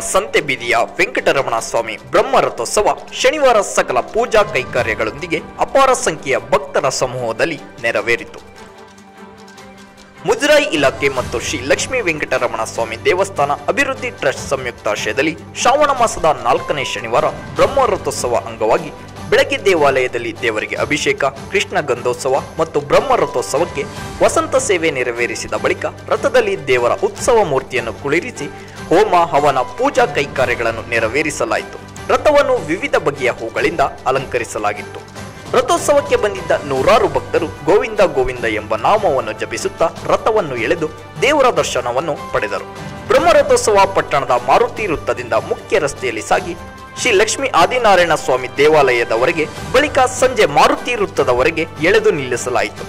ಸಂತೆ ಬೀದಿಯ ವೆಂಕಟರಮಣ ಸ್ವಾಮಿ ಬ್ರಹ್ಮ ರಥೋತ್ಸವ ಶನಿವಾರ ಸಕಲ ಪೂಜಾ ಕೈಂಕರ್ಯಗಳೊಂದಿಗೆ ಅಪಾರ ಸಂಖ್ಯೆಯ ಭಕ್ತರ ಸಮೂಹದಲ್ಲಿ ನೆರವೇರಿತು ಮುಜರಾಯಿ ಇಲಾಖೆ ಮತ್ತು ಶ್ರೀ ಲಕ್ಷ್ಮೀ ವೆಂಕಟರಮಣ ಸ್ವಾಮಿ ದೇವಸ್ಥಾನ ಅಭಿವೃದ್ಧಿ ಟ್ರಸ್ಟ್ ಸಂಯುಕ್ತಾಶ್ರಯದಲ್ಲಿ ಶ್ರಾವಣ ಮಾಸದ ನಾಲ್ಕನೇ ಶನಿವಾರ ಬ್ರಹ್ಮ ರಥೋತ್ಸವ ಅಂಗವಾಗಿ ಬೆಳಗ್ಗೆ ದೇವಾಲಯದಲ್ಲಿ ದೇವರಿಗೆ ಅಭಿಷೇಕ ಕೃಷ್ಣ ಗಂಧೋತ್ಸವ ಮತ್ತು ಬ್ರಹ್ಮ ರಥೋತ್ಸವಕ್ಕೆ ವಸಂತ ಸೇವೆ ನೆರವೇರಿಸಿದ ಬಳಿಕ ರಥದಲ್ಲಿ ದೇವರ ಉತ್ಸವ ಮೂರ್ತಿಯನ್ನು ಕುಳಿರಿಸಿ ಹೋಮ ಹವನ ಪೂಜಾ ಕೈಕಾರ್ಯಗಳನ್ನು ನೆರವೇರಿಸಲಾಯಿತು ರಥವನ್ನು ವಿವಿಧ ಬಗೆಯ ಹೂಗಳಿಂದ ಅಲಂಕರಿಸಲಾಗಿತ್ತು ರಥೋತ್ಸವಕ್ಕೆ ಬಂದಿದ್ದ ನೂರಾರು ಭಕ್ತರು ಗೋವಿಂದ ಗೋವಿಂದ ಎಂಬ ನಾಮವನ್ನು ಜಪಿಸುತ್ತಾ ರಥವನ್ನು ಎಳೆದು ದೇವರ ದರ್ಶನವನ್ನು ಪಡೆದರು ಬ್ರಹ್ಮರಥೋತ್ಸವ ಪಟ್ಟಣದ ಮಾರುತಿ ವೃತ್ತದಿಂದ ಮುಖ್ಯ ರಸ್ತೆಯಲ್ಲಿ ಸಾಗಿ ಶ್ರೀ ಲಕ್ಷ್ಮೀ ಆದಿನಾರಾಯಣ ಸ್ವಾಮಿ ದೇವಾಲಯದವರೆಗೆ ಬಳಿಕ ಸಂಜೆ ಮಾರುತಿ ವೃತ್ತದವರೆಗೆ ಎಳೆದು ನಿಲ್ಲಿಸಲಾಯಿತು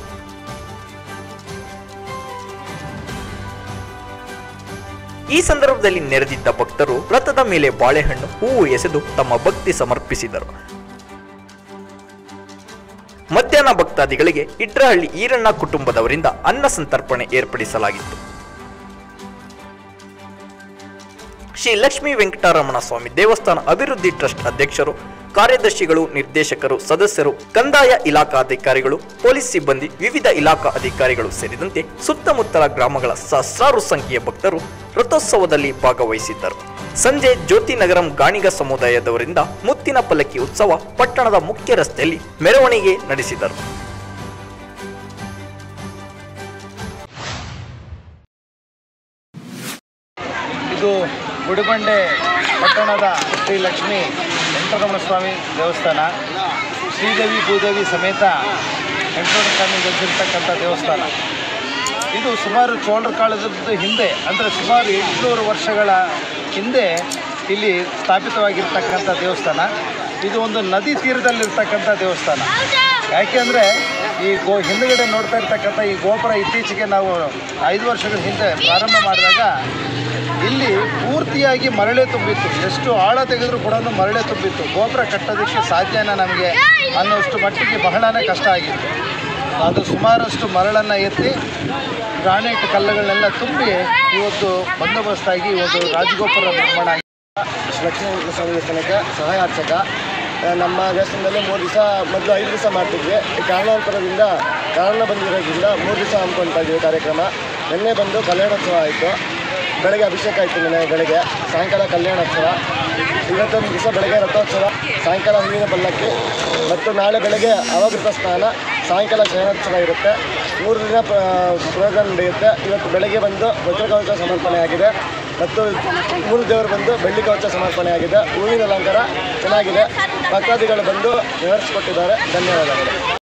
ಈ ಸಂದರ್ಭದಲ್ಲಿ ನೆರೆದಿದ್ದ ಭಕ್ತರು ರಥದ ಮೇಲೆ ಬಾಳೆಹಣ್ಣು ಹೂವು ಎಸೆದು ತಮ್ಮ ಭಕ್ತಿ ಸಮರ್ಪಿಸಿದರು ಮಧ್ಯಾಹ್ನ ಭಕ್ತಾದಿಗಳಿಗೆ ಇಟ್ರಹಳ್ಳಿ ಈರಣ್ಣ ಕುಟುಂಬದವರಿಂದ ಅನ್ನ ಸಂತರ್ಪಣೆ ಏರ್ಪಡಿಸಲಾಗಿತ್ತು ಶ್ರೀ ಲಕ್ಷ್ಮೀ ವೆಂಕಟರಮಣ ಸ್ವಾಮಿ ದೇವಸ್ಥಾನ ಅಭಿವೃದ್ಧಿ ಟ್ರಸ್ಟ್ ಅಧ್ಯಕ್ಷರು ಕಾರ್ಯದರ್ಶಿಗಳು ನಿರ್ದೇಶಕರು ಸದಸ್ಯರು ಕಂದಾಯ ಇಲಾಖಾಧಿಕಾರಿಗಳು ಪೊಲೀಸ್ ಸಿಬ್ಬಂದಿ ವಿವಿಧ ಇಲಾಖಾ ಅಧಿಕಾರಿಗಳು ಸೇರಿದಂತೆ ಸುತ್ತಮುತ್ತಲ ಗ್ರಾಮಗಳ ಸಹಸ್ರಾರು ಸಂಖ್ಯೆಯ ಭಕ್ತರು ರಥೋತ್ಸವದಲ್ಲಿ ಭಾಗವಹಿಸಿದ್ದರು ಸಂಜೆ ಜ್ಯೋತಿನಗರಂ ಗಾಣಿಗ ಸಮುದಾಯದವರಿಂದ ಮುತ್ತಿನ ಪಲ್ಲಕ್ಕಿ ಉತ್ಸವ ಪಟ್ಟಣದ ಮುಖ್ಯ ರಸ್ತೆಯಲ್ಲಿ ಮೆರವಣಿಗೆ ನಡೆಸಿದರು ಇದು ಗುಡಿಬಂಡೆ ಪಟ್ಟಣದ ಶ್ರೀ ಲಕ್ಷ್ಮೀ ವೆಂಕಟರಮಣ ಸ್ವಾಮಿ ದೇವಸ್ಥಾನ ಶ್ರೀದೇವಿ ಭೂದೇವಿ ಸಮೇತ ವೆಂಕಟರಮಣ ಸ್ವಾಮಿ ನೆಲೆಸಿರ್ತಕ್ಕಂಥ ದೇವಸ್ಥಾನ ಇದು ಸುಮಾರು ಚೋಳರ ಕಾಲದ ಹಿಂದೆ ಅಂದರೆ ಸುಮಾರು ಎಂಟುನೂರು ವರ್ಷಗಳ ಹಿಂದೆ ಇಲ್ಲಿ ಸ್ಥಾಪಿತವಾಗಿರ್ತಕ್ಕಂಥ ದೇವಸ್ಥಾನ ಇದು ಒಂದು ನದಿ ತೀರದಲ್ಲಿರ್ತಕ್ಕಂಥ ದೇವಸ್ಥಾನ ಯಾಕೆಂದರೆ ಈ ಗೋ ಹಿಂದುಗಡೆ ನೋಡ್ತಾ ಇರ್ತಕ್ಕಂಥ ಈ ಗೋಪುರ ಇತ್ತೀಚೆಗೆ ನಾವು ಐದು ವರ್ಷಗಳ ಹಿಂದೆ ಪ್ರಾರಂಭ ಮಾಡಿದಾಗ ಇಲ್ಲಿ ಪೂರ್ತಿಯಾಗಿ ಮರಳೆ ತುಂಬಿತ್ತು ಎಷ್ಟು ಆಳ ತೆಗೆದರೂ ಕೂಡ ಮರಳೆ ತುಂಬಿತ್ತು ಗೋಪುರ ಕಟ್ಟೋದಕ್ಕೆ ಸಾಧ್ಯನ ನಮಗೆ ಅನ್ನೋಷ್ಟು ಮಟ್ಟಿಗೆ ಬಹಳನೇ ಕಷ್ಟ ಆಗಿತ್ತು ಅದು ಸುಮಾರಷ್ಟು ಮರಳನ್ನು ಎತ್ತಿ ಗ್ರಾನೈಟ್ ಕಲ್ಲುಗಳನ್ನೆಲ್ಲ ತುಂಬಿ ಇವತ್ತು ಬಂದೋಬಸ್ತಾಗಿ ಒಂದು ರಾಜಗೋಪುರ ನಿರ್ಮಾಣ ಆಗಿದೆ ಲಕ್ಷ್ಮೀ ಸ್ವಾಮಿ ದೇವಸ್ಥಾನಕ್ಕೆ ಸಹಾಯ ಅರ್ಚಕ ಆ, ನಮ್ಮ ದೇವಸ್ಥಾನದಲ್ಲಿ ಮೂರು ದಿವಸ ಮೊದಲು ಐದು ದಿವಸ ಮಾಡ್ತಿದ್ವಿ ಈ ಕಾರಣಾಂತರದಿಂದ ಕಾರಣ ಬಂದಿರೋದ್ರಿಂದ ಮೂರು ದಿವಸ ಹಮ್ಮಿಕೊಳ್ತಾ ಇದ್ವಿ ಕಾರ್ಯಕ್ರಮ ನಿನ್ನೆ ಬಂದು ಕಲ್ಯಾಣೋತ್ಸವ ಆಯಿತು ಬೆಳಗ್ಗೆ ಅಭಿಷೇಕ ಆಯಿತು ನಿನ್ನೆ ಬೆಳಗ್ಗೆ ಸಾಯಂಕಾಲ ಕಲ್ಯಾಣೋತ್ಸವ ಇವತ್ತೊಂದು ದಿವಸ ಬೆಳಗ್ಗೆ ರಥೋತ್ಸವ ಸಾಯಂಕಾಲ ಹೂವಿನ ಪಲ್ಲಕ್ಕಿ ಮತ್ತು ನಾಳೆ ಬೆಳಗ್ಗೆ ಅವಭೃತ ಸ್ನಾನ ಸಾಯಂಕಾಲ ಶಯನೋತ್ಸವ ಇರುತ್ತೆ ಮೂರು ದಿನ ಪ್ರೋಗ್ರಾಮ್ ನಡೆಯುತ್ತೆ ಇವತ್ತು ಬೆಳಗ್ಗೆ ಬಂದು ವಜ್ರಕವಚ ಸಮರ್ಪಣೆ ಆಗಿದೆ ಮತ್ತು ಮೂರು ದೇವರು ಬಂದು ಬೆಳ್ಳಿ ಕವಚ ಸಮರ್ಪಣೆ ಆಗಿದೆ ಹೂವಿನ ಅಲಂಕಾರ ಚೆನ್ನಾಗಿದೆ ಭಕ್ತಾದಿಗಳು ಬಂದು ವಿವರಿಸಿಕೊಟ್ಟಿದ್ದಾರೆ ಧನ್ಯವಾದಗಳು